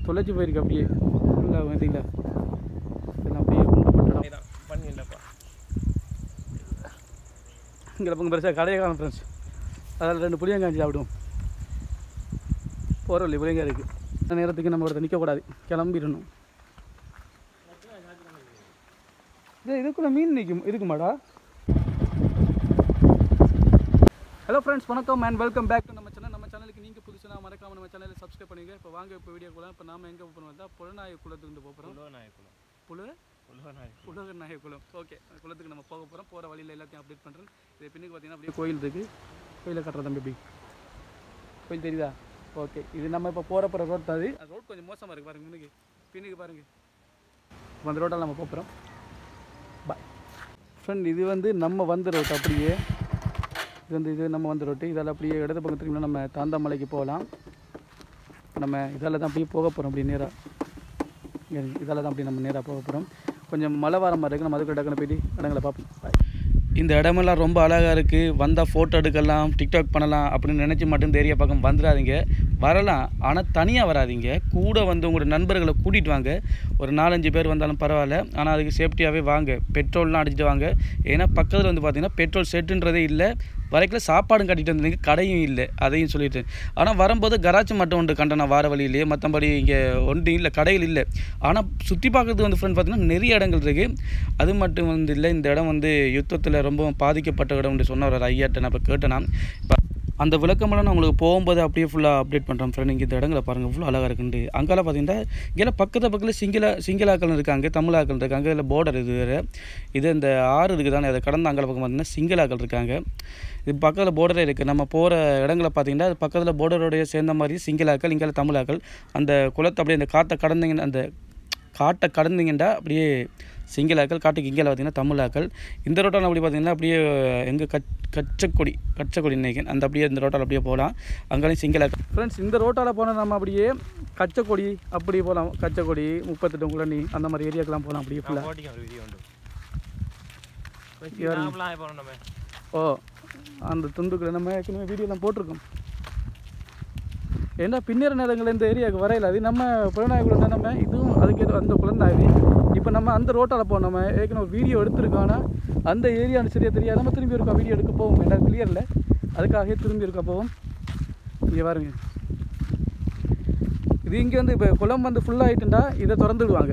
தொலைச்சி போயிருக்கு அப்படியே ஃபுல்லாக பார்த்தீங்களா இதெல்லாம் அப்படியே குண்டப்பட்ட இடம் இதான் பண்ணி இல்லைப்பா இங்கே பக்கம் பெருசாக கடையை காணும் ஃப்ரெண்ட்ஸ் அதில் ரெண்டு புளியங்காஞ்சி சாப்பிடுவோம் போகிற வழி புளியங்காய் இருக்குது அந்த நேரத்துக்கு நம்ம ஒருத்தர் நிற்கக்கூடாது கிளம்பிடணும் இது இதுக்குள்ளே மீன் நிற்கும் இருக்குமாடா ஹலோ ஃப்ரெண்ட்ஸ் வணக்கம் அண்ட் வெல்கம் பேக் டு நம்ம சேனல் நம்ம சேனலுக்கு நீங்கள் புதுசுனா மறக்காம நம்ம சேனலை சப்ஸ்கிரைப் பண்ணுங்க இப்போ வாங்க இப்போ வீடியோ கூட இப்போ நாம எங்கே போகிறோம் வந்தால் புலநாயக குளத்துக்கு போகிறோம் உலகநாயக்குளம் புல உலகநாயக்குளம் உலகநாயக குளம் ஓகே குளத்துக்கு நம்ம போக போகிறோம் போகிற வழியில் எல்லாத்தையும் அப்டேட் பண்ணுறேன் இது பின்னுக்கு பார்த்தீங்கன்னா அப்படியே கோயில் இருக்குது கோயிலை கட்டுற தம்பி எப்படி கோயில் தெரியுதா ஓகே இது நம்ம இப்போ போகிற போகிற ரோட் தான் அது ரோட் கொஞ்சம் மோசமாக இருக்குது பாருங்க முன்னுக்கு பின்னுக்கு பாருங்க இப்போ அந்த ரோட்டால் நம்ம போகிறோம் பாய் ஃப்ரெண்ட் இது வந்து நம்ம வந்த ரோட் அப்படியே இது வந்து இது நம்ம வந்த ரோட்டு இதால் அப்படியே இடது பக்கத்துக்கு நம்ம தாந்தாமலைக்கு போகலாம் நம்ம இதால் தான் அப்படியே போக போகிறோம் அப்படியே நேராக இதால் தான் அப்படியே நம்ம நேராக போக போகிறோம் கொஞ்சம் மழை வர மாதிரி இருக்குது நம்ம அதுக்கு டக்குன்னு போயிட்டு இடங்களை பார்ப்போம் பாய் இந்த இடமெல்லாம் ரொம்ப அழகாக இருக்குது வந்தால் ஃபோட்டோ எடுக்கலாம் டிக்டாக் பண்ணலாம் அப்படின்னு நினச்சி மட்டும் இந்த ஏரியா பக்கம் வந்துடாதீங்க வரலாம் ஆனால் தனியாக வராதீங்க கூட வந்து உங்களோட நண்பர்களை கூட்டிகிட்டு வாங்க ஒரு நாலஞ்சு பேர் வந்தாலும் பரவாயில்ல ஆனால் அதுக்கு சேஃப்டியாகவே வாங்க பெட்ரோல்லாம் அடிச்சுட்டு வாங்க ஏன்னா பக்கத்தில் வந்து பார்த்திங்கன்னா பெட்ரோல் செட்டுன்றதே இல்லை வரைக்கும் சாப்பாடும் கட்டிட்டு வந்தீங்க கடையும் இல்லை அதையும் சொல்லிட்டு ஆனால் வரும்போது கராச்சி மட்டும் உண்டு கண்டனா வார வழியிலேயே மற்றபடி இங்கே ஒன்றும் இல்லை கடைகள் இல்லை ஆனால் சுற்றி பார்க்குறதுக்கு வந்து ஃப்ரெண்ட் பார்த்தீங்கன்னா நிறைய இடங்கள் இருக்குது அது மட்டும் வந்து இல்லை இந்த இடம் வந்து யுத்தத்தில் ரொம்பவும் பாதிக்கப்பட்ட இடம்னு சொன்ன ஒரு ஐயாட்ட நான் இப்போ கேட்டேனா இப்போ அந்த விளக்கமெல்லாம் நான் உங்களுக்கு போகும்போது அப்படியே ஃபுல்லாக அப்டேட் பண்ணுறேன் ஃப்ரெண்ட் இங்கே இந்த இடங்களை பாருங்கள் இவ்வளோ அழகாக இருக்குண்டு அங்கெல்லாம் பார்த்தீங்கன்னா இங்கே பக்கத்து பக்கத்தில் சிங்கள சிங்களாக்கள் இருக்காங்க தமிழாக்கள் இருக்காங்க இதில் பார்டர் இது வேறு இது இந்த ஆறு இருக்குது தானே அதை கடந்த அங்கே பக்கம் பார்த்தீங்கன்னா சிங்களாக்கள் இருக்காங்க இது பக்கத்தில் பார்டரே இருக்குது நம்ம போகிற இடங்களை பார்த்தீங்கன்னா அது பக்கத்தில் பார்டரோடைய சேர்ந்த மாதிரி சிங்களாக்கள் இங்கே தமிழாக்கள் அந்த குளத்தை அப்படியே அந்த காற்றை கடந்தீங்கன்னா அந்த காட்டை கடந்தீங்கன்னா அப்படியே சிங்களாக்கள் காட்டுக்கு இங்கே பார்த்தீங்கன்னா தமிழாக்கள் இந்த ரோட்டால் அப்படி பார்த்தீங்கன்னா அப்படியே எங்கே கச் கச்சக்கொடி கச்சக்கொடி நினைக்கிறேன் அந்த அப்படியே இந்த ரோட்டால் அப்படியே போகலாம் அங்கேயும் சிங்களாக்கள் ஃப்ரெண்ட்ஸ் இந்த ரோட்டால் போனால் நம்ம அப்படியே கச்சக்கொடி அப்படி போகலாம் கச்சக்கொடி முப்பத்தெட்டு குழனி அந்த மாதிரி ஏரியாக்கெல்லாம் போகலாம் அப்படியே ஃபுல்லாக போட்டிக்கு ஒரு வீடியோ உண்டு யாருங்க? நாமலாம் போகிறோம் நம்ம ஓ அந்த துண்டுக்குள்ள நம்ம ஏற்கனவே வீடியோலாம் போட்டிருக்கோம் ஏன்னா பின்னர நேரங்கள் இந்த ஏரியாவுக்கு வரையில அது நம்ம புலனாய்வு நம்ம இதுவும் அதுக்கு எது அந்த குழந்தை இப்போ நம்ம அந்த ரோட்டால் போவோம் நம்ம ஏற்கனவே வீடியோ எடுத்திருக்கோம் ஆனால் அந்த ஏரியான்னு சரியாக தெரியாது நம்ம திரும்பி இருக்கோம் வீடியோ எடுக்க போவோம் ஏன்னா கிளியர் இல்லை அதுக்காகவே திரும்பி இருக்க போவோம் இங்கே பாருங்க இது இங்கே வந்து இப்போ குளம் வந்து ஃபுல்லாக ஆகிட்டுண்டா இதை திறந்து விடுவாங்க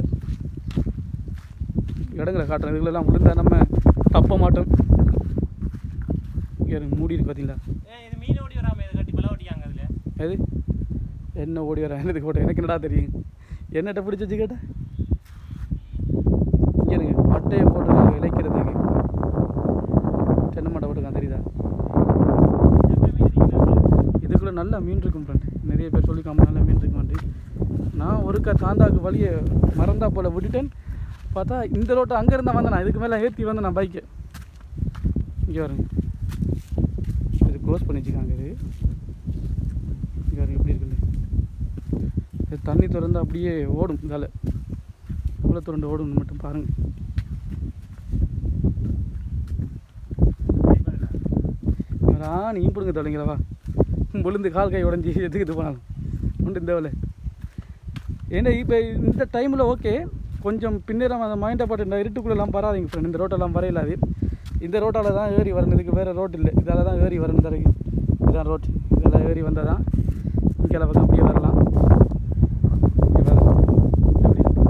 இடங்களை காட்டுறேன் இதுகளெல்லாம் விழுந்தா நம்ம தப்ப மாட்டோம் இங்கே இருங்க, மூடி இருக்கு பார்த்தீங்களா ஏன் இது மீன் ஓடி வராம இதை கட்டி பல ஓட்டிக்காங்க அதில் எது என்ன ஓடி வர எனக்கு போட்ட எனக்கு என்னடா தெரியும் என்னட்ட பிடிச்சி வச்சு கேட்ட இங்கே இருங்க மட்டையை போட்டு இழைக்கிறதுக்கு தென்னை மட்டை போட்டுருக்கான் தெரியுதா இதுக்குள்ளே நல்ல மீன் இருக்கும் ஃப்ரெண்ட் நிறைய பேர் சொல்லிக்காம நல்ல மீன் இருக்கும் வந்து நான் ஒருக்கா தாந்தாக்கு வழியை மறந்தா போல் விட்டுட்டேன் பார்த்தா இந்த ரோட்டை அங்கே இருந்தால் வந்தேன் நான் இதுக்கு மேலே ஏற்றி வந்தேன் நான் பைக்கு இங்கே வருங்க இது க்ளோஸ் பண்ணி வச்சுக்காங்க இது இங்கே பாருங்க எப்படி இருக்குன்னு இது தண்ணி திறந்து அப்படியே ஓடும் இதால் எவ்வளோ திறந்து ஓடும் மட்டும் பாருங்க ஆ நீ பிடுங்க தொலைங்களவா விழுந்து கால் கை உடஞ்சி எதுக்கு இது போனாலும் உண்டு இந்த வேலை ஏன்னா இப்போ இந்த டைமில் ஓகே கொஞ்சம் பின்னரம் அந்த மைண்டை போட்டு இந்த இருட்டுக்குள்ளெல்லாம் வராதீங்க ஃப்ரெண்ட் இந்த ரோட்டெல்லாம் வரையிலாது இந்த ரோட்டால் தான் ஏறி வரணும் இதுக்கு வேறு ரோட் இல்லை இதால் தான் ஏறி வரணும் தரகு இதுதான் ரோட் இதெல்லாம் ஏறி வந்தால் தான் இங்கே பக்கம் அப்படியே வரலாம் இங்க பாருங்க. எப்படி இருக்கு?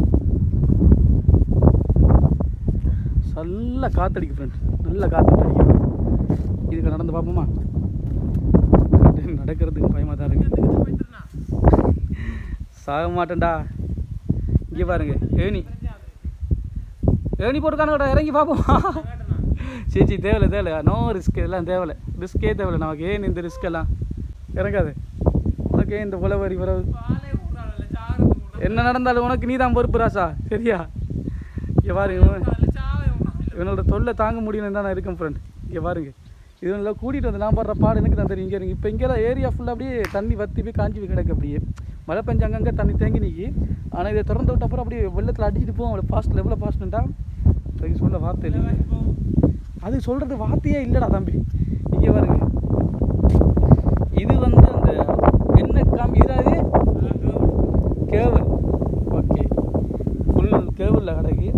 நல்ல காத்தடிக்கு ஃப்ரெண்ட் நல்ல காற்று அடிக்குது இதுக்கு நடந்து பார்ப்போமா நடக்கிறதுக்கு பயமாக தான் இருக்கு சாக மாட்டேன்டா இங்கே பாருங்க ஏணி ஏணி போட்டுக்கானுங்கடா இறங்கி பார்ப்போம் சரி சரி தேவையில்ல தேவையில்ல நோ ரிஸ்க் எல்லாம் தேவையில்ல ரிஸ்கே தேவையில்ல நமக்கு ஏன் இந்த ரிஸ்க் எல்லாம் இறங்காது உனக்கு ஏன் இந்த உழவரி வரவு என்ன நடந்தாலும் உனக்கு நீ தான் பொறுப்பு ராசா சரியா இங்கே பாருங்க இவன் இவனோட தொல்லை தாங்க முடியலன்னு தான் நான் இருக்கேன் ஃப்ரெண்ட் இங்கே பாருங்க இவனெல்லாம் கூட்டிகிட்டு வந்து நான் பாடுற பாடு எனக்கு தான் தெரியும் இங்கே இருங்க இப்போ இங்கெல்லாம் ஏரியா ஃபுல்லாக அப்படியே தண்ணி வத்தி போய் காஞ்சி போய் கிடக்கு அப்படியே மழை பெஞ்சு அங்கங்கே தண்ணி தேங்கி நிற்கி ஆனால் இதை திறந்து விட்ட அப்புறம் அப்படியே வெள்ளத்தில் அடிச்சுட்டு போவோம் அவ்வளோ ஃபாஸ்ட்டில் எவ்வளோ ஃபாஸ்ட்டுண்டா அதுக்கு சொல்ல வார்த்தை இல்லை அது சொல்கிறது வார்த்தையே இல்லைடா தம்பி இங்கே பாருங்க இது வந்து அந்த என்ன காமி இதாவது கிடக்கு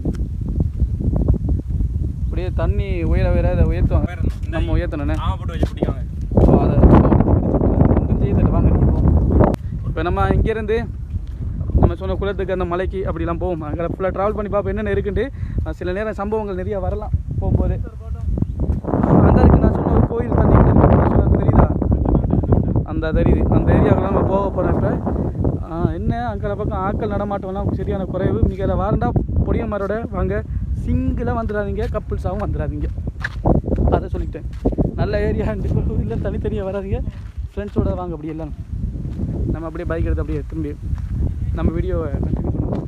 அப்படியே தண்ணி உயர உயர அதை உயர்த்துவாங்க வேற என்ன? இந்த நம்ம உயர்த்தணுண்ணே ஆமா போட்டு வச்சு பிடிக்காங்க ஸோ அதை ஒன்றும் செய்யதில்லை வாங்க இப்போ நம்ம இங்கேருந்து நம்ம சொன்ன குளத்துக்கு அந்த மலைக்கு அப்படிலாம் போவோம் அங்கே ஃபுல்லாக ட்ராவல் பண்ணி பார்ப்போம் என்னென்ன இருக்குன்ட்டு அஹ் சில நேரம் சம்பவங்கள் நிறைய வரலாம் போகும்போது அந்த இருக்கு நான் சொன்ன ஒரு கோயில் தண்ணி கிட்ட இருக்கு. நான் சொன்னது தெரியுதா அந்த தெரியுது அந்த ஏரியாவுக்குலாம் நம்ம போக போகிறோம் இப்போ என்ன அங்கே பக்கம் ஆட்கள் நடமாட்டம்லாம் சரியான குறைவு மிக வாரண்டா பொடியம்மாரோட வாங்க சிங்கிளாக வந்துடாதீங்க கப்புள்ஸாகவும் வந்துடாதீங்க அதை சொல்லிட்டேன் நல்ல ஏரியா இல்லை தனித்தனியாக வராதீங்க ஃப்ரெண்ட்ஸோட வாங்க அப்படி எல்லாம் நம்ம அப்படியே பைக் எடுத்து அப்படியே திரும்பி நம்ம வீடியோவை கண்டினியூ பண்ணுவோம்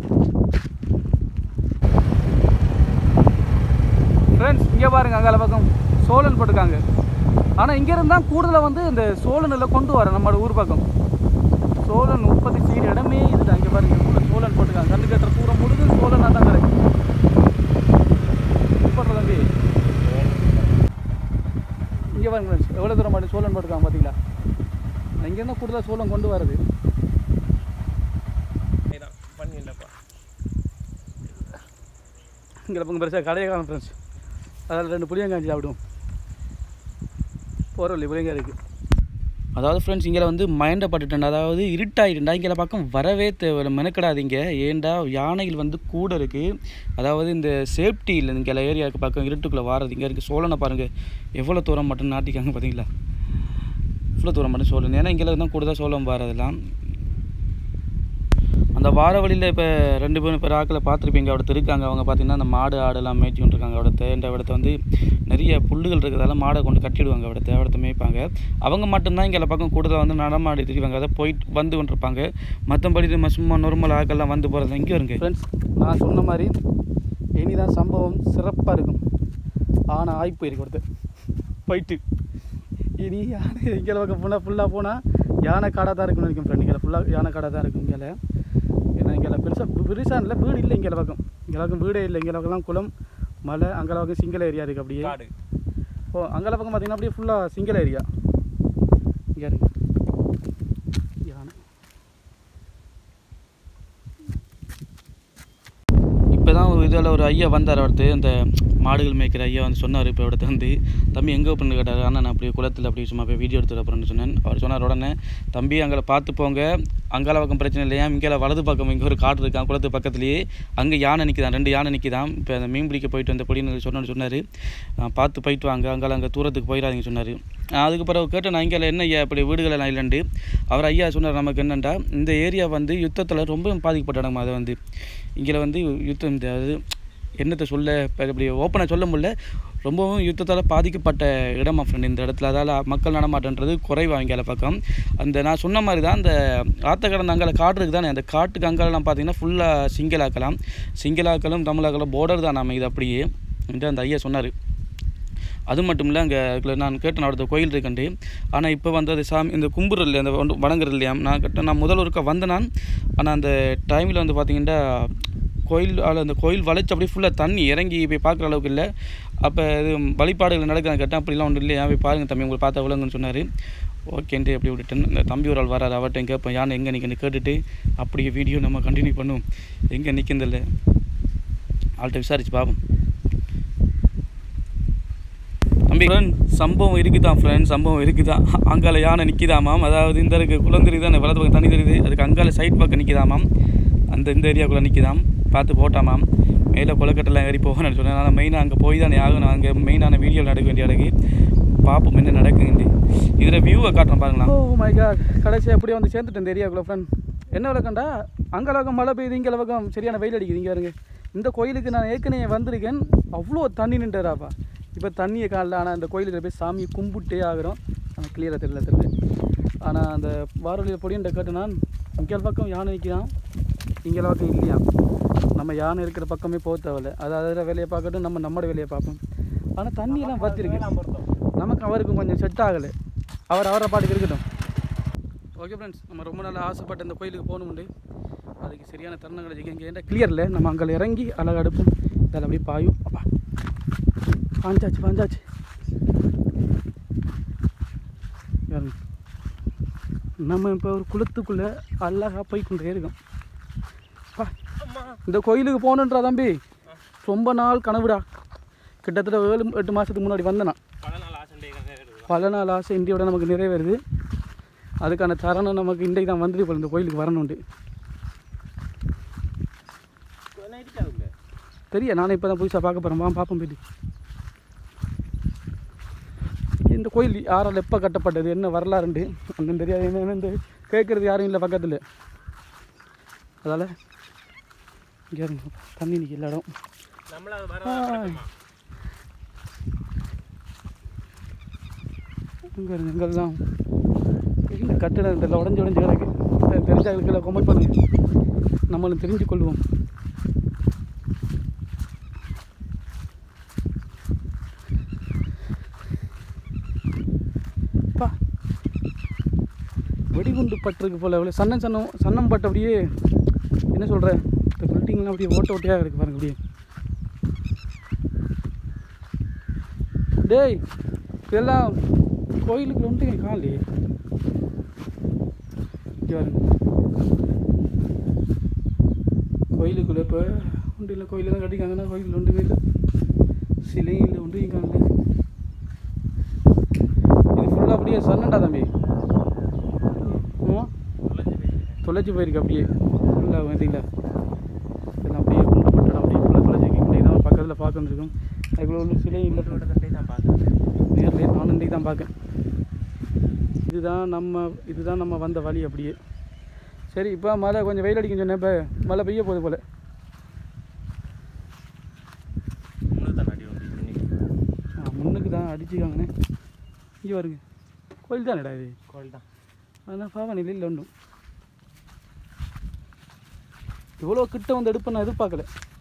ஃப்ரெண்ட்ஸ் இங்கே பாருங்க அங்கால பக்கம் சோழன் போட்டிருக்காங்க ஆனால் இங்கே இருந்தால் கூடுதலாக வந்து இந்த சோழன் எல்லாம் கொண்டு வர நம்மளோட ஊர் பக்கம் சோழன் உற்பத்தி செய்கிற இடமே இதுதான் இங்கே பாருங்க உள்ள சோழன் போட்டிருக்காங்க கண்டு கட்டுற தூரம் முழுது சோழனாக தான் கிடக்கு சூப்பர் தம்பி இங்கே பாருங்க ஃப்ரெண்ட்ஸ் எவ்வளோ தூரம் மட்டும் சோழன் போட்டிருக்காங்க பார்த்தீங்களா இங்கேருந்து கூடுதலாக சோழன் கொண்டு வருது இதான் பண்ணி இல்லைப்பா இங்கே பக்கம் பெருசாக கடையை காணும் ஃப்ரெண்ட்ஸ் அதில் ரெண்டு புளியங்காஞ்சி சாப்பிடுவோம் போகிற வழி புளியங்காய் இருக்குது அதாவது ஃப்ரெண்ட்ஸ் இங்கே வந்து மயண்டப்பட்டுட்டேன் அதாவது இருட்டாயிட்டுண்டா இங்கே பக்கம் வரவே தேவை மெனக்கிடாதீங்க ஏன்டா யானைகள் வந்து கூட இருக்குது அதாவது இந்த சேஃப்டி இல்லை இங்கே ஏரியாவுக்கு பக்கம் இருட்டுக்குள்ளே வாரது இங்கே இருக்குது சோழனை பாருங்கள் எவ்வளோ தூரம் மட்டும் நாட்டிக்காங்க பார்த்தீங்களா இவ்வளோ தூரம் மட்டும் சோழன் ஏன்னா இங்கே தான் கூடுதல் சோளம் வாரதெல்லாம் அந்த வார வழியில் இப்போ ரெண்டு பேரும் இப்போ ஆக்களை பார்த்துருப்பீங்க அவடத்து இருக்காங்க அவங்க பார்த்தீங்கன்னா அந்த மாடு ஆடெல்லாம் மேய்ச்சி கொண்டிருக்காங்க அவடத்தை இந்த இடத்த வந்து நிறைய புல்லுகள் இருக்கிறதால மாடை கொண்டு கட்டிடுவாங்க அவடத்தை அவடத்தை மேய்ப்பாங்க அவங்க மட்டும்தான் இங்கே பக்கம் கூடுதலாக வந்து நடமாடி திரிவாங்க அதை போயிட்டு வந்து கொண்டிருப்பாங்க மற்றபடி நம்ம சும்மா நார்மல் ஆக்கெல்லாம் வந்து போகிறது இங்கே இருங்க ஃப்ரெண்ட்ஸ் நான் சொன்ன மாதிரி இனிதான் சம்பவம் சிறப்பாக இருக்கும் ஆனால் ஆகி போயிருக்கு ஒருத்தர் போயிட்டு இனி யானை இங்கே பக்கம் ஃபுல்லாக ஃபுல்லாக போனால் யானை காடாக தான் இருக்கும்னு நினைக்கும் ஃப்ரெண்ட் இங்கே ஃபுல்லாக யானை காடாக தான் இருக்கும் இங்கே ஏன்னா இங்கே பெருசாக பெருசாக இல்லை வீடு இல்லை இங்கே பக்கம் இங்கே பக்கம் வீடே இல்லை இங்கே பக்கம்லாம் குளம் மலை அங்கே பக்கம் சிங்கள ஏரியா இருக்குது அப்படியே காடு ஓ அங்கே பக்கம் பார்த்தீங்கன்னா அப்படியே ஃபுல்லாக சிங்கிள் ஏரியா இங்கே இருக்கு யானை இப்போ தான் ஒரு இதில் ஒரு ஐயா வந்தார் அடுத்து அந்த மாடுகள் மேய்க்கிற ஐயா வந்து சொன்னார் இப்போ இடத்த வந்து தம்பி எங்கே பண்ணு கேட்டார் ஆனால் நான் அப்படியே குளத்தில் அப்படியே சும்மா போய் வீடியோ எடுத்துட்டு அப்புறம்னு சொன்னேன் அவர் சொன்னார் உடனே தம்பி அங்கே பார்த்து போங்க அங்கால பக்கம் பிரச்சனை இல்லையா இங்கே வலது பக்கம் இங்கே ஒரு காடு இருக்கான் குளத்து பக்கத்துலேயே அங்கே யானை நிற்கிதான் ரெண்டு யானை நிற்கிதான் இப்போ அந்த மீன் பிடிக்க போயிட்டு வந்த பொடின்னு சொன்னு சொன்னார் பார்த்து போயிட்டு வாங்க அங்கால அங்கே தூரத்துக்கு போயிடாதீங்க சொன்னார் அதுக்கு பிறகு கேட்டேன் நான் இங்கே என்ன ஐயா இப்படி வீடுகள் எல்லாம் இல்லைண்டு அவர் ஐயா சொன்னார் நமக்கு என்னென்னா இந்த ஏரியா வந்து யுத்தத்தில் ரொம்ப பாதிக்கப்பட்ட இடம் அது வந்து இங்கே வந்து யுத்தம் இந்த அது என்னத்தை சொல்ல இப்ப இப்படி ஓப்பனாக சொல்ல முடியல ரொம்பவும் யுத்தத்தால் பாதிக்கப்பட்ட இடமா ஃப்ரெண்ட் இந்த இடத்துல அதால் மக்கள் நடமாட்டன்றது குறைவா இங்கே பக்கம் அந்த நான் சொன்ன மாதிரி தான் அந்த ஆத்த கடந்த அங்கால காடு இருக்குது தானே அந்த காட்டுக்கு அங்காலெல்லாம் பார்த்தீங்கன்னா ஃபுல்லாக சிங்களாக்கலாம் சிங்களாக்களும் தமிழாக்களும் border தான் நம்ம இது அப்படியே என்று அந்த ஐயா சொன்னார் அது மட்டும் இல்லை அங்கே அதுக்குள்ள நான் கேட்டேன் அவரது கோயில் இருக்குண்டு ஆனால் இப்போ வந்து அது சாமி இந்த கும்புறது இல்லையா அந்த வண்டு- வணங்குறது இல்லையா நான் கேட்டேன் நான் முதல் ஒருக்கா வந்தேன் நான் ஆனால் அந்த டைமில் வந்து பார்த்தீங்கன்னா கோயில் அதில் அந்த கோயில் வளைச்சு அப்படியே ஃபுல்லாக தண்ணி இறங்கி போய் பார்க்குற அளவுக்கு இல்லை அப்போ இது வழிபாடுகள் நடக்குது கேட்டேன் அப்படிலாம் ஒன்றும் இல்லையா போய் பாருங்கள் தம்பி உங்களுக்கு பார்த்தா விளங்குன்னு சொன்னார் ஓகேன்ட்டு அப்படி விட்டுட்டேன் இந்த தம்பி ஒரு ஆள் வராரு அவர்கிட்ட கேட்போம் யானை எங்கே நிற்கன்னு கேட்டுட்டு அப்படியே வீடியோ நம்ம கண்டினியூ பண்ணுவோம் எங்கே நிற்கிறதில்ல ஆள்கிட்ட விசாரிச்சு பார்ப்போம் தம்பி friend, சம்பவம் இருக்குதான் ஃப்ரெண்ட் சம்பவம் இருக்குதான் அங்கால யானை நிற்கிதாமாம் அதாவது இந்த இருக்கு குளம் தெரியுது அந்த வலது பக்கம் தண்ணி தெரியுது அதுக்கு அங்கால சைட் பக்கம் நிற்கிதாமாம் அந்த இந்த ஏரியாக்குள்ளே நிற்கிதாம் பார்த்து போட்டாமாம் மேலே கொலக்கட்டெல்லாம் ஏறி போகணும்னு சொன்னேன் ஆனால் மெயினாக அங்கே போய் தானே ஆகணும் அங்கே மெயினான வீடியோ நடக்க வேண்டிய இடக்கு பார்ப்போம் என்ன நடக்குது இதில் வியூவை காட்டுறேன் பாருங்களா ஓ மை காட் கடைசி அப்படியே வந்து சேர்ந்துட்டேன் இந்த ஏரியாக்குள்ளே ஃப்ரெண்ட் என்ன விளக்கண்டா அங்கே பக்கம் மழை பெய்யுது இங்கே பக்கம் சரியான வெயில் அடிக்குது இங்கே இருங்க இந்த கோயிலுக்கு நான் ஏற்கனவே வந்திருக்கேன் அவ்வளோ தண்ணி நின்றாப்பா இப்போ தண்ணியை காணல ஆனால் அந்த கோயிலுக்கு போய் சாமியை கும்பிட்டே ஆகிறோம் ஆனால் கிளியராக தெரியல தெரியல ஆனால் அந்த வாரொலியில் பொடியன்ட்ட கேட்டு நான் இங்கே பக்கம் யானை நிற்கிறான் இங்கே பக்கம் இல்லையா நம்ம யானை இருக்கிற பக்கமே போக தேவையில்ல அது அதில் வேலையை பார்க்கட்டும் நம்ம நம்மளோட வேலையை பார்ப்போம் ஆனால் தண்ணியெல்லாம் வத்திருக்கு நமக்கு அவருக்கு கொஞ்சம் செட் ஆகலை அவர் அவரை பாட்டுக்கு இருக்கட்டும் ஓகே ஃப்ரெண்ட்ஸ் நம்ம ரொம்ப நாள் ஆசைப்பட்ட இந்த கோயிலுக்கு போகணுமுண்டு அதுக்கு சரியான தருணம் கிடைச்சிக்கு இங்கே ஏன்டா கிளியரில் நம்ம அங்கே இறங்கி அழகாக அடுப்போம் இதில் அப்படியே பாயும் அப்பா பாஞ்சாச்சு பாஞ்சாச்சு பாருங்க. நம்ம இப்போ ஒரு குளத்துக்குள்ளே அழகாக போய் கொண்டே இருக்கோம் பா இந்த கோயிலுக்கு போகணுன்றா தம்பி ரொம்ப நாள் கனவுடா கிட்டத்தட்ட ஏழு எட்டு மாதத்துக்கு முன்னாடி வந்தேன் நான் பல நாள் ஆசண்டே வருது பல நாள் ஆசை இந்தியோட நமக்கு நிறைவேறுது அதுக்கான தருணம் நமக்கு இன்றைக்கு தான் வந்துட்டு போல இந்த கோயிலுக்கு வரணுண்டு நைட்டு அதுக்குள்ள தெரிய நானே இப்போ தான் புதுசாக பார்க்க போகிறேன் வா பார்ப்போம் போயிட்டு இந்த கோயில் யாரால் எப்போ கட்டப்பட்டது என்ன வரலாறுண்டு ஒன்றும் தெரியாது என்ன இந்த கேட்குறது யாரும் இல்லை பக்கத்தில் அதால் இங்கே இருங்க. தண்ணி நிற்க எல்லா இடம் நம்மள அது வர ஆ. பழக்கமா? இங்கே இருங்க இங்கெல்லாம் இந்த கட்டிடம் இந்த உடஞ்சி உடஞ்சி கிடக்கு தெ- தெரிஞ்சவங்களுக்கு கமெண்ட் பண்ணுங்க நம்மளும் தெரிஞ்சு கொள்வோம் பா வெடிகுண்டு பட்டிருக்கு போல எவ்வளோ சன்னம் சன்னம் சன்னம் பட்டு அப்படியே என்ன சொல்கிற இந்த பில்டிங்லாம் அப்படியே ஓட்ட ஓட்டையாக இருக்குது பாருங்க அப்படியே டேய் இதெல்லாம் கோயிலுக்கு ஒன்று காலி இங்கே பாருங்க கோயிலுக்குள்ளே இப்போ ஒன்று இல்லை கோயிலில் தான் கட்டிக்காங்கன்னா கோயில் ஒன்றுமே இல்லை சிலையில் ஒன்றையும் காணல இது ஃபுல்லாக அப்படியே சன்னண்டா தம்பி ஆமா தொலைஞ்சு போயிடுச்சு. தொலைச்சி போயிருக்கு அப்படியே ஃபுல்லாக பார்த்தீங்களா இதெல்லாம் அப்படியே குண்டப்பட்டடம் அப்படியே ஃபுல்லாக தொலைச்சி இப்படி தான் பக்கத்தில் பார்க்க வந்துருக்கோம் அதுக்குள்ள ஒன்றும் சிலையும் இல்லை உங்களோட தண்டை தான் பார்த்தேன் நேர்லேயே நானும் இன்றைக்கி தான் பார்க்கேன் இதுதான் நம்ம இதுதான் நம்ம வந்த வழி அப்படியே சரி இப்போ மழை கொஞ்சம் வெயில் அடிக்கும் சொன்னேன் இப்போ மழை பெய்ய போகுது போல் உங்களுக்கு தான் அடி வந்து இன்னைக்கு ஆ முன்னுக்கு தான் அடிச்சுக்காங்கண்ணே இங்கே வருங்க கோயில் தானேடா இது கோயில் தான் அதான் பாவனில் இல்லை ஒன்றும் இவ்வளோ கிட்ட வந்து எடுப்பேன் நான் எதிர்பார்க்கல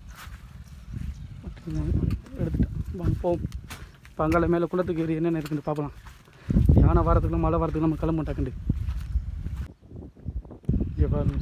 எடுத்துட்டேன் வாங்க போவோம் பங்காள மேலே குளத்துக்கு ஏறி என்னென்ன இருக்குன்னு பார்க்கலாம் யானை வரத்துக்கு மழை வரத்துக்கு நம்ம கிளம்ப மாட்டாக்கண்டு இங்கே பாருங்க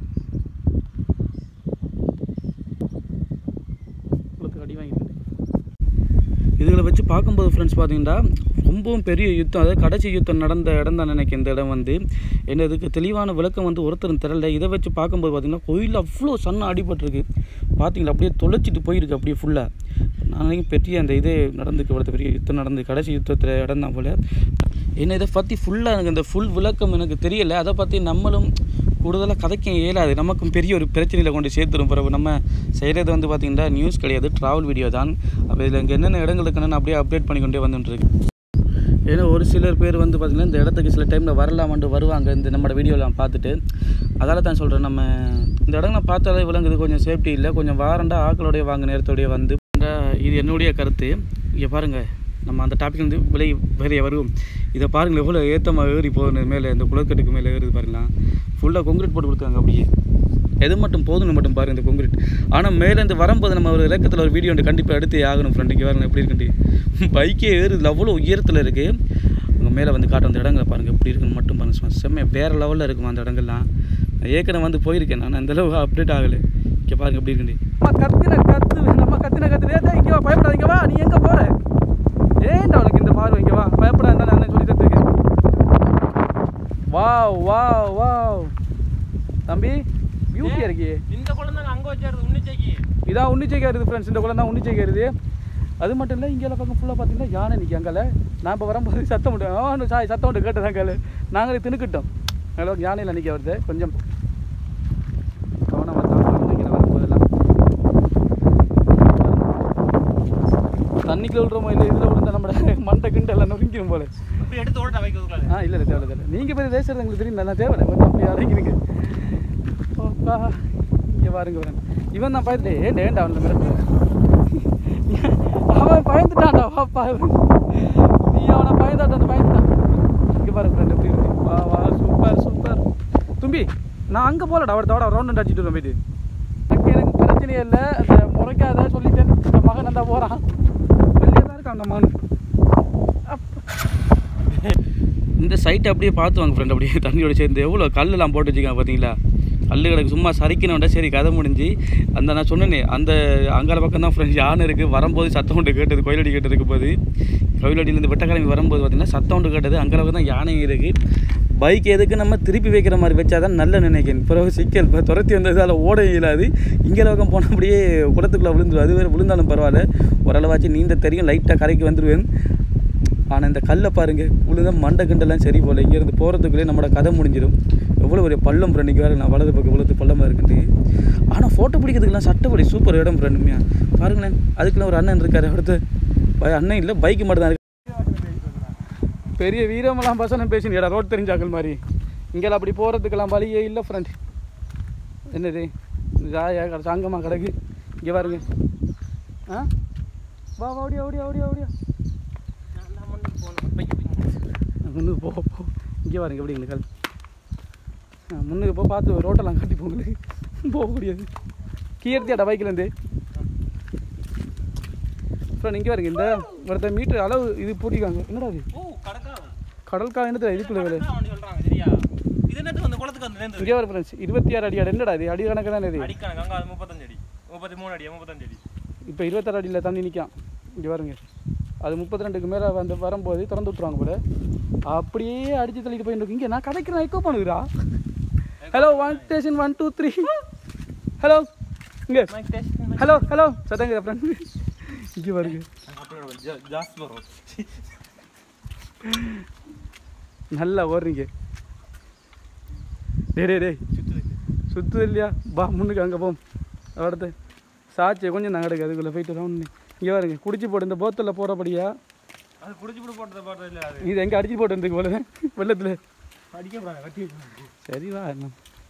குளத்துக்கு அடி வாங்கிட்டு இதுகளை வச்சு பார்க்கும்போது ஃப்ரெண்ட்ஸ் பார்த்தீங்கன்னா ரொம்பவும் பெரிய யுத்தம் அதாவது கடைசி யுத்தம் நடந்த இடம் தான் நினைக்கிறேன் இந்த இடம் வந்து என்ன இதுக்கு தெளிவான விளக்கம் வந்து ஒருத்தரும் தெரியல இதை வச்சு பார்க்கும்போது பார்த்தீங்கன்னா கோயில் அவ்வளோ சன்ன அடிபட்டிருக்கு பார்த்தீங்களா அப்படியே தொலைச்சிட்டு போயிருக்கு அப்படியே ஃபுல்லாக நான் நினைக்கிறேன் பெரிய அந்த இது நடந்துக்கு இவ்வளோ பெரிய யுத்தம் நடந்து கடைசி யுத்தத்தில் இடம் தான் போல் என்ன இதை பற்றி ஃபுல்லாக எனக்கு இந்த ஃபுல் விளக்கம் எனக்கு தெரியல அதை பற்றி நம்மளும் கூடுதலாக கதைக்க இயலாது நமக்கும் பெரிய ஒரு பிரச்சனையில் கொண்டு சேர்த்துரும் பிறகு நம்ம செய்கிறது வந்து பார்த்திங்கன்னா நியூஸ் கிடையாது ட்ராவல் வீடியோ தான் அப்போ இதில் இங்கே என்னென்ன இடங்கள் இருக்குன்னு நான் அப்படியே அப்டேட் பண்ணிக்கொண்டே வந்துட்டுருக்கு ஏன்னா ஒரு சிலர் பேர் வந்து பார்த்திங்கன்னா இந்த இடத்துக்கு சில டைமில் வரலாமான்ட்டு வருவாங்க இந்த நம்மளோட வீடியோலாம் பார்த்துட்டு அதால் தான் சொல்கிறேன் நம்ம இந்த இடங்களை பார்த்தாலே விளங்குது கொஞ்சம் சேஃப்டி இல்லை கொஞ்சம் வாரண்டா ஆக்களோடைய வாங்க நேரத்தோடய வந்து இது என்னுடைய கருத்து இங்கே பாருங்கள் நம்ம அந்த டாபிக் வந்து விலை வேறைய வருவோம் இதை பாருங்கள் எவ்வளோ ஏற்றமாக ஏறி போகுது மேலே இந்த குளக்கட்டுக்கு மேலே ஏறுது பாருங்களா ஃபுல்லாக கொங்கிரீட் போட்டு கொடுத்தாங்க அப்படியே எது மட்டும் போதும்னு மட்டும் பாருங்க இந்த கொங்கிரீட் ஆனால் மேலேருந்து வரும்போது நம்ம ஒரு இறக்கத்தில் ஒரு வீடியோ ஒன்று கண்டிப்பாக எடுத்தே ஆகணும் ஃப்ரெண்ட் இங்கே பாருங்க எப்படி இருக்குன்ட்டு பைக்கே ஏறுது அவ்வளோ உயரத்தில் இருக்குது அங்கே மேலே வந்து காட்டும் அந்த இடங்களை பாருங்கள் எப்படி இருக்குன்னு மட்டும் பாருங்க சும்மா செம்ம வேறு லெவலில் இருக்குமா அந்த இடங்கள்லாம் நான் ஏற்கனவே வந்து போயிருக்கேன் நான் அந்த அளவுக்கு அப்டேட் ஆகலை இங்கே பாருங்க எப்படி இருக்குண்டு கத்தின கத்து நம்ம கத்தின கத்து இங்கே வா பயப்படாதீங்க வா நீ எங்கே போகிற ஏன்டா உனக்கு இந்த பார்வை இங்கே வா பயப்படாத நான் சொல்லி தந்துருக்கேன் வாவ் வாவ் வாவ் தம்பி பியூட்டியாக இருக்கே இந்த குளம் தான் அங்கே வச்சாரு உன்னிச்சைக்கு இதான் உன்னிச்சைக்கா இருக்குது ஃப்ரெண்ட்ஸ் இந்த குளம் தான் உன்னிச்சைக்கா இருக்குது அது மட்டும் இல்லை இங்கே பக்கம் ஃபுல்லாக பார்த்தீங்கன்னா யானை நிற்கி அங்கால நான் இப்போ வரும்போது சத்தம் விட்டேன் ஆ சாய் சத்தம் விட்டு கேட்டதான் காலு நாங்களே திணுக்கிட்டோம் அளவுக்கு யானையில் நிற்க வருது கொஞ்சம் கவனமாக தான் நினைக்கிறேன் வரும்போதெல்லாம் தண்ணிக்குள்ள விழுறோமோ இல்லை இதில் விழுந்தா நம்ம மண்டை கிண்டை எல்லாம் நொறுங்கிடும் போல அப்படி எடுத்து ஓட்ட வைக்கிறதுக்குள்ள ஆ இல்லை இல்லை தேவை தேவை நீங்கள் போய் பேசுறது எங்களுக்கு தெரியும் நல்லா தேவை கொஞ்சம் அப்படி அடங்கிருங்க ஓப்பா இங்கே பாருங்க வரேன் இவன் தான் பயத்துல ஏண்டா ஏண்டா அவன் மிரட்டு அவன் பயந்துட்டான்டா வாப்பா நீ அவனை பயந்தாட்டான் பயந்துட்டான் இங்கே பாருங்க ஃப்ரெண்ட் எப்படி இருக்கு வா வா சூப்பர் சூப்பர் தும்பி நான் அங்கே போகலடா அவட தவிர ரவுண்ட் அடிச்சுட்டு வரேன் போயிட்டு எனக்கு எனக்கு பிரச்சனையே இல்லை அந்த முறைக்காத சொல்லிட்டேன் இந்த மகன் அந்த போகிறான் வெளியே தான் இருக்கான் அந்த மகன் இந்த சைட்டை அப்படியே பார்த்து வாங்க ஃப்ரெண்ட் அப்படியே தண்ணியோட சேர்ந்து எவ்வளோ கல்லெல்லாம் போட்டு வச்சுக்காங்க பார்த்தீங்களா கல் கிடக்கு சும்மா சரிக்கணும்டா சரி கதை முடிஞ்சு அந்த நான் சொன்னேனே அந்த அங்கால பக்கம் தான் ஃப்ரெண்ட்ஸ் யானை இருக்குது வரும்போது சத்தம் ஒன்று கேட்டது கோயிலடி கேட்டதுக்கு போது கோயிலடியிலேருந்து வெட்டக்கிழமை வரும்போது பார்த்தீங்கன்னா சத்தம் ஒன்று கேட்டது அங்கே பக்கம் தான் யானை இருக்குது பைக் எதுக்கு நம்ம திருப்பி வைக்கிற மாதிரி வச்சா தான் நல்ல நினைக்கிறேன் பிறகு சிக்கல் இப்போ துரத்தி வந்ததால் ஓட இயலாது இங்கே பக்கம் போனால் அப்படியே குளத்துக்குள்ளே விழுந்துடும் அது வேறு விழுந்தாலும் பரவாயில்ல ஓரளவாச்சு நீந்த தெரியும் லைட்டாக கரைக்கு வந்துடுவேன் ஆனால் இந்த கல்லை பாருங்க விழுந்தா மண்டை கிண்டெல்லாம் சரி போல் இங்கேருந்து போகிறதுக்குள்ளே நம்மளோட கதை முடிஞ்சிடும் எவ்வளோ பெரிய பள்ளம் ஃப்ரெண்டுக்கு வேறு நான் வலது பக்கம் விழுத்து பள்ளமாக இருக்குண்டு ஆனால் ஃபோட்டோ பிடிக்கிறதுக்குலாம் சட்டப்படி சூப்பர் இடம் ஃப்ரெண்டுமையா பாருங்களேன் அதுக்குள்ள ஒரு அண்ணன் இருக்காரு அடுத்து ப- அண்ணன் இல்லை பைக்கு மட்டும் தான் இருக்கு பெரிய வீரமெல்லாம் பசங்க பேசினியடா ரோட் தெரிஞ்சாக்கள் மாதிரி இங்கெல்லாம் அப்படி போகிறதுக்கெல்லாம் வழியே இல்லை ஃப்ரெண்ட் என்னது ஜாயா கடை சாங்கம்மா கிடக்கு இங்கே பாருங்க ஆ வா வா ஓடியா ஓடியா ஓடியா ஓடியா நான் முன்னுக்கு போகணும் பைக் முன்னுக்கு போ போ இங்கே பாருங்க எப்படி எங்களுக்கு முன்னுக்கு போ பார்த்து ரோட்டெல்லாம் காட்டி போங்களுக்கு போக முடியாது கீர்த்தியாடா பைக்லேருந்து அப்புறம் இங்கே பாருங்க இந்த ஒருத்த மீட்டர் அளவு இது பூட்டிக்காங்க என்னடா அது ஓ கடக்கா கடல்கா என்னது இதுக்குள்ள வேலை அவனு சொல்றாங்க சரியா இது என்னது அந்த குளத்துக்கு வந்து நேர்ந்தது இங்கே வர ஃப்ரெண்ட்ஸ் இருபத்தி ஆறு அடி அடி என்னடா இது அடி கணக்கு தானே இது அடிக்கான கங்கா அது முப்பத்தஞ்சு அடி முப்பத்தி மூணு அடி முப்பத்தஞ்சு அடி இப்போ இருபத்தாறு அடியில் தண்ணி நிற்கான் இங்கே பாருங்க அது முப்பத்தி ரெண்டுக்கு மேலே வந்து வரும்போது திறந்து விட்ருவாங்க போல அப்படியே அடிச்சு தள்ளிட்டு போயிட்டு இருக்கு இங்கே நான் கதைக்கிறேன் எக்கோ பண்ணுகிறா hello one station one two three hello இங்கே மைக் டெஸ்ட் ஹலோ ஹலோ சத்தங்க ஃப்ரெண்ட் இங்கே பாருங்க அப்படியே ஜாஸ்தி வரும் நல்லா ஓடுறீங்க டே டே டேய் சுற்றுது சுற்றுது இல்லையா பா முன்னுக்கு அங்கே போம் அடுத்து சாட்சி கொஞ்சம் நாங்கள் எடுக்க அதுக்குள்ளே போயிட்டு தான் இங்கே பாருங்க குடிச்சு போட்டு இந்த போத்தலில் போகிறபடியா அது குடிச்சு போட்டு போட்டதை போட்டது இல்லை அது இது எங்கே அடிச்சு போட்டு வந்து போல வெள்ளத்தில் அடிக்கப்படாது கட்டி வைக்கணும். சரி வா என்ன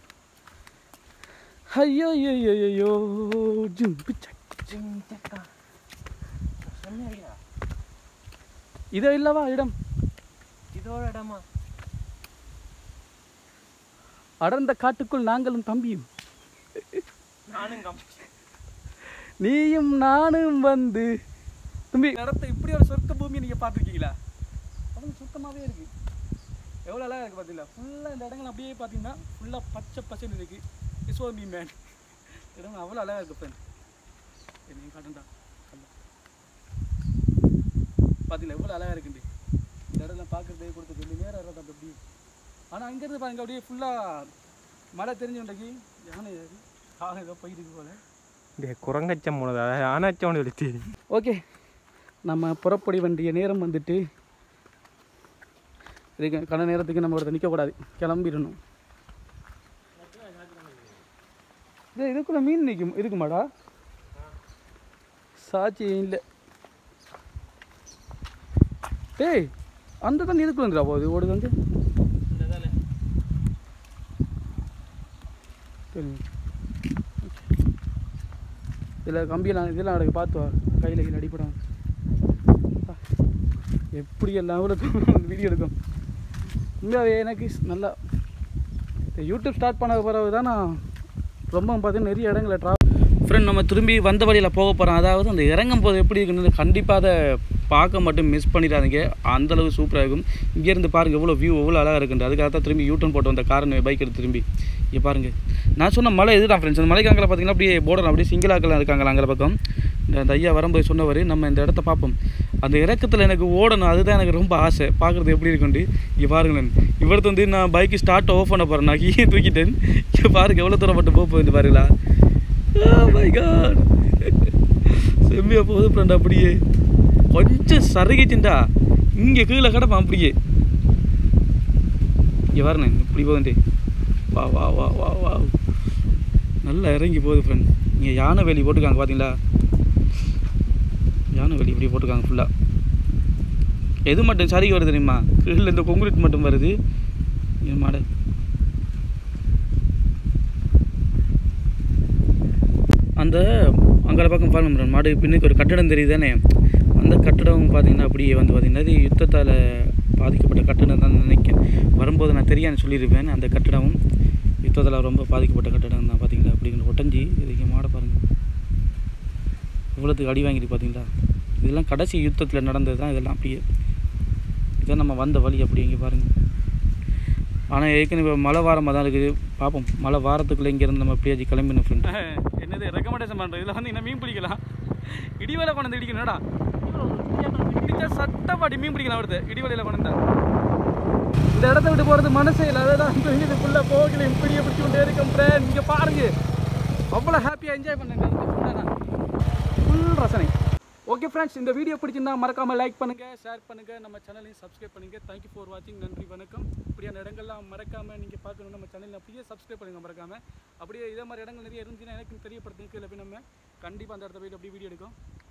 ஐயோ ஐயோ ஐயோ ஐயோ ஜும் பிச்சை ஜிங் சக்கா. செம்மையா இருக்குடா. இதோ இல்லவா இடம் இதோட இடமா அடர்ந்த காட்டுக்குள் நாங்களும் தம்பியும் நானும் கம் நீயும் நானும் வந்து தம்பி இடத்த இப்படி ஒரு சொர்க்க பூமி நீங்கள் பார்த்துருக்கீங்களா அவங்க சுத்தமாகவே இருக்கு எவ்வளோ அழகாக இருக்குது பார்த்தீங்களா ஃபுல்லாக இந்த இடங்கள் அப்படியே பார்த்தீங்கன்னா ஃபுல்லாக பச்சை பச்சைன்னு இருக்குது இஸ்வோ மீ மேன் இடம் அவ்வளோ அழகாக இருக்குது ஃப்ரெண்ட் என்னையும் காட்டுண்டா பார்த்தீங்களா எவ்வளோ அழகாக இருக்குண்டு இந்த இடம்லாம் பார்க்குறது கொடுத்து சொல்லி நேரம் இடம் அப்படி ஆனால் அங்கேருந்து பாருங்க அப்படியே ஃபுல்லாக மழை தெரிஞ்ச இன்றைக்கு யானை ஏறி காலம் ஏதோ போயிருக்கு போல இந்த குரங்கச்சம் போனது ஆனாச்சவனு எடுத்து ஓகே நம்ம புறப்படி வேண்டிய நேரம் வந்துட்டு இதுக்கு கன நேரத்துக்கு நம்ம ஒருத்தர் நிற்கக்கூடாது கிளம்பிடணும் இது இதுக்குள்ள மீன் நிற்கும் இருக்குமாடா சாட்சி இல்லை டேய் அந்த தண்ணி இதுக்குள்ள வந்துடா போகுது ஓடுது வந்து சரி இதில் கம்பியெல்லாம் இதெல்லாம் எனக்கு பார்த்து வா கையில் கீழே அடிப்படும் எப்படி எல்லாம் வீடியோ எடுக்கும் உண்மையாகவே எனக்கு நல்லா இந்த யூடியூப் ஸ்டார்ட் பண்ண பிறகு தான் நான் ரொம்ப பார்த்தீங்கன்னா நிறைய இடங்களை ட்ரா ஃப்ரெண்ட் நம்ம திரும்பி வந்த வழியில் போக போகிறோம் அதாவது அந்த இறங்கும் போது எப்படி இருக்குன்னு கண்டிப்பாக அதை பார்க்க மட்டும் மிஸ் பண்ணிடாதீங்க அந்தளவு சூப்பராக இருக்கும் இங்கேருந்து பாருங்கள் எவ்வளோ வியூ எவ்வளோ அழகாக இருக்குண்டு அதுக்காக தான் திரும்பி யூட்டன் போட்டு வந்த காரணம் பைக் எடுத்து திரும்பி இங்கே பாருங்கள் நான் சொன்ன மலை இதுதான் ஃப்ரெண்ட்ஸ் அந்த மலைக்கு அங்கே பார்த்தீங்கன்னா அப்படியே போர்டர் அப்படியே சிங்கிளாக்கெல்லாம் இருக்காங்களா அங்கே பக்கம் இந்த அந்த ஐயா வரும்போது சொன்னவர் நம்ம இந்த இடத்த பார்ப்போம் அந்த இறக்கத்தில் எனக்கு ஓடணும் அதுதான் எனக்கு ரொம்ப ஆசை பார்க்குறது எப்படி இருக்குண்டு இங்கே பாருங்களேன் இவர்த்து வந்து நான் பைக்கு ஸ்டார்ட் ஆஃப் பண்ண போகிறேன் நான் கீழே தூக்கிட்டேன் இங்கே பாருங்க எவ்வளோ தூரம் மட்டும் போக போகுது பாருங்களா மை காட் செம்மையாக போகுது ஃப்ரெண்ட் அப்படியே கொஞ்சம் சருகிச்சுண்டா இங்கே கீழே கிடப்பான் அப்படியே இங்கே வரணும் இப்படி போகுது வா வா வா வா வா நல்லா இறங்கி போகுது ஃப்ரெண்ட் இங்கே யானை வேலி போட்டிருக்காங்க பார்த்தீங்களா யானை வேலி இப்படி போட்டிருக்காங்க ஃபுல்லாக எது மட்டும் சரிக்கு வருது தெரியுமா கீழே இந்த கொங்குரீட் மட்டும் வருது இது மாட அந்த அங்கே பக்கம் பாருங்க friend, மாடு பின்னுக்கு ஒரு கட்டடம் தெரியுது தானே அந்த கட்டடம் பார்த்தீங்கன்னா அப்படியே வந்து பார்த்தீங்கன்னா இது யுத்தத்தால் பாதிக்கப்பட்ட கட்டடம் தான் நினைக்கிறேன் வரும்போது நான் தெரியான்னு சொல்லியிருப்பேன் அந்த கட்டடமும் யுத்தத்தில் ரொம்ப பாதிக்கப்பட்ட கட்டடம் தான் பார்த்தீங்களா அப்படிங்கிற ஒட்டஞ்சி இதுக்கு மாட பாருங்கள் இவ்வளோத்துக்கு அடி வாங்கிட்டு பார்த்தீங்களா இதெல்லாம் கடைசி யுத்தத்தில் நடந்தது தான் இதெல்லாம் அப்படியே இதான் நம்ம வந்த வழி அப்படி இங்கே பாருங்கள் ஆனால் ஏற்கனவே மழை வாரமாக தான் இருக்குது பார்ப்போம் மழை வாரத்துக்குள்ளே இங்கேருந்து நம்ம அப்படியே கிளம்பினோம் ஃப்ரெண்ட் என்னது ரெக்கமெண்டேஷன் பண்ணுறது இதில் வந்து இன்னும் மீன் பிடிக்கலாம் இடிவேலை கொண்டு வந்து இடிக்கணும்டா இடிச்சா சட்டப்பாடி மீன் பிடிக்கலாம் வருது இடிவேலையில் கொண்டு வந்தா இந்த இடத்த விட்டு போகிறது மனசே இல்லை அதான் இது ஃபுல்லாக போகல இப்படியே பிடிச்சி கொண்டே இருக்கேன் ஃப்ரெண்ட் இங்கே பாருங்க அவ்வளோ ஹாப்பியாக என்ஜாய் பண்ணேன் இந்த இடத்த ஃபுல்லாக நான் ஃபுல் ரசனை ஓகே ஃப்ரெண்ட்ஸ் இந்த வீடியோ பிடிச்சிருந்தா மறக்காமல் லைக் பண்ணுங்கள் ஷேர் பண்ணுங்கள் நம்ம சேனலையும் சப்ஸ்கிரைப் பண்ணுங்கள் தேங்க்யூ ஃபார் வாட்சிங் நன்றி வணக்கம் இப்படியான இடங்கள்லாம் மறக்காமல் நீங்கள் பார்க்கணும் நம்ம சேனலில் அப்படியே சப்ஸ்கிரைப் பண்ணுங்கள் மறக்காமல் அப்படியே இதே மாதிரி இடங்கள் நிறைய இருந்துச்சுன்னா எனக்கு தெரியப்படுத்துங்க கீழே போய் நம்ம கண்டிப்பாக அந்த இடத்த போயிட்டு அப்படியே வீடியோ எடுக்கும்